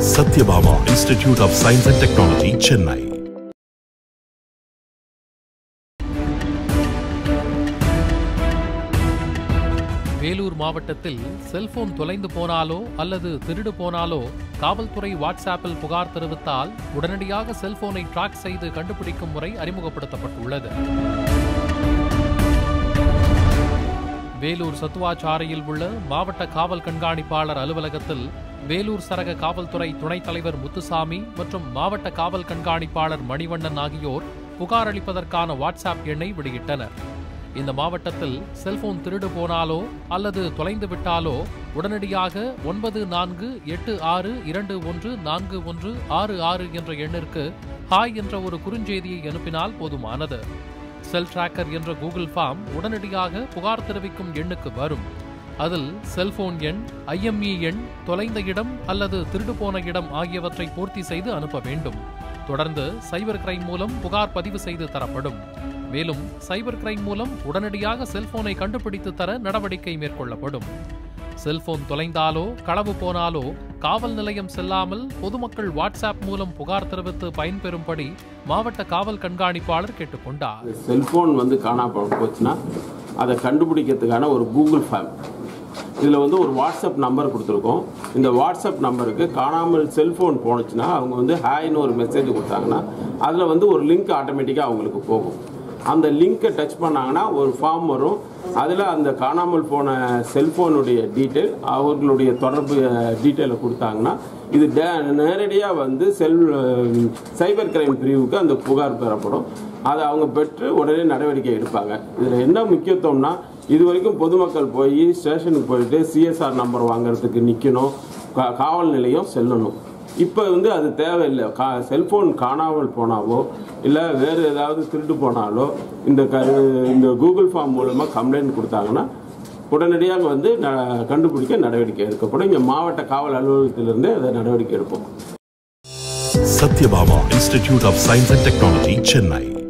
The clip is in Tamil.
Satyabhama institute of science and technology Chennai Vellore மாவட்டத்தில் செல்போன் தொலைந்து போனாலோ அல்லது திருடு போனாலோ காவல்துறை வாட்ஸ்ஆப்பில் புகார் தெரிவித்தால் உடனடியாக செல்போனை ட்ராக் செய்து கண்டுபிடிக்கும் முறை அறிமுகப்படுத்தப்பட்டுள்ளது வேலூர் சத்துவாச்சாரையில் உள்ள மாவட்ட காவல் கண்காணிப்பாளர் அலுவலகத்தில் வேலூர் சரக காவல்துறை துணைத் தலைவர் முத்துசாமி மற்றும் மாவட்ட காவல் கண்காணிப்பாளர் மணிவண்ணன் ஆகியோர் புகார் அளிப்பதற்கான வாட்ஸ்அப் எண்ணை வெளியிட்டனர் இந்த மாவட்டத்தில் செல்போன் திருடு போனாலோ அல்லது தொலைந்து விட்டாலோ உடனடியாக ஒன்பது நான்கு எட்டு ஆறு இரண்டு ஒன்று நான்கு ஒன்று ஆறு ஆறு என்ற எண்ணிற்கு ஹாய் என்ற ஒரு குறுஞ்செய்தியை அனுப்பினால் போதுமானது செல் டிராக்கர் என்ற கூகுள் ஃபார்ம் உடனடியாக புகார் தெரிவிக்கும் எண்ணுக்கு வரும் அதில் செல்போன் எண் ஐஎம்இ எண் தொலைந்த இடம் அல்லது திருடு போன இடம் ஆகியவற்றை பூர்த்தி செய்து அனுப்ப வேண்டும் தொடர்ந்து சைபர் கிரைம் மூலம் புகார் பதிவு செய்து தரப்படும் மேலும் சைபர் கிரைம் மூலம் உடனடியாக செல்போனை கண்டுபிடித்து தர நடவடிக்கை மேற்கொள்ளப்படும் செல்போன் தொலைந்தாலோ களவு போனாலோ காவல் நிலையம் செல்லாமல் பொதுமக்கள் வாட்ஸ்அப் மூலம் புகார் தெரிவித்து பயன்பெறும்படி மாவட்ட காவல் கண்காணிப்பாளர் கேட்டுக்கொண்டார் செல்ஃபோன் வந்து காணாம போச்சுன்னா அதை கண்டுபிடிக்கிறதுக்கான ஒரு கூகுள் ஃபார்ம் இதில் வந்து ஒரு வாட்ஸ்அப் நம்பர் கொடுத்துருக்கோம் இந்த வாட்ஸ்அப் நம்பருக்கு காணாமல் செல்ஃபோன் போணுச்சுன்னா அவங்க வந்து ஹாய்னு ஒரு மெசேஜ் கொடுத்தாங்கன்னா அதில் வந்து ஒரு லிங்க் ஆட்டோமேட்டிக்காக அவங்களுக்கு போகும் அந்த லிங்க்கை டச் பண்ணாங்கன்னா ஒரு ஃபார்ம் வரும் அதில் அந்த காணாமல் போன செல்ஃபோனுடைய டீட்டெயில் அவர்களுடைய தொடர்பு டீட்டெயிலை கொடுத்தாங்கன்னா இது நேரடியாக வந்து செல் சைபர் கிரைம் பிரிவுக்கு அந்த புகார் பெறப்படும் அதை அவங்க பெற்று உடனே நடவடிக்கை எடுப்பாங்க இதில் என்ன முக்கியத்துவம்னா இது வரைக்கும் பொதுமக்கள் போய் ஸ்டேஷனுக்கு போயிட்டு சிஎஸ்ஆர் நம்பர் வாங்குறதுக்கு நிற்கணும் கா காவல் நிலையம் செல்லணும் இப்போ வந்து அது தேவையில்லை கா செல்ஃபோன் காணாமல் போனாவோ இல்லை வேறு ஏதாவது திருட்டு போனாலோ இந்த க இந்த கூகுள் ஃபார்ம் மூலமாக கம்ப்ளைண்ட் கொடுத்தாங்கன்னா உடனடியாக வந்து ந கண்டுபிடிக்க நடவடிக்கை எடுக்கப்படும் இங்கே மாவட்ட காவல் அலுவலகத்திலிருந்து அதை நடவடிக்கை எடுப்போம் Sathyabama institute of science and technology Chennai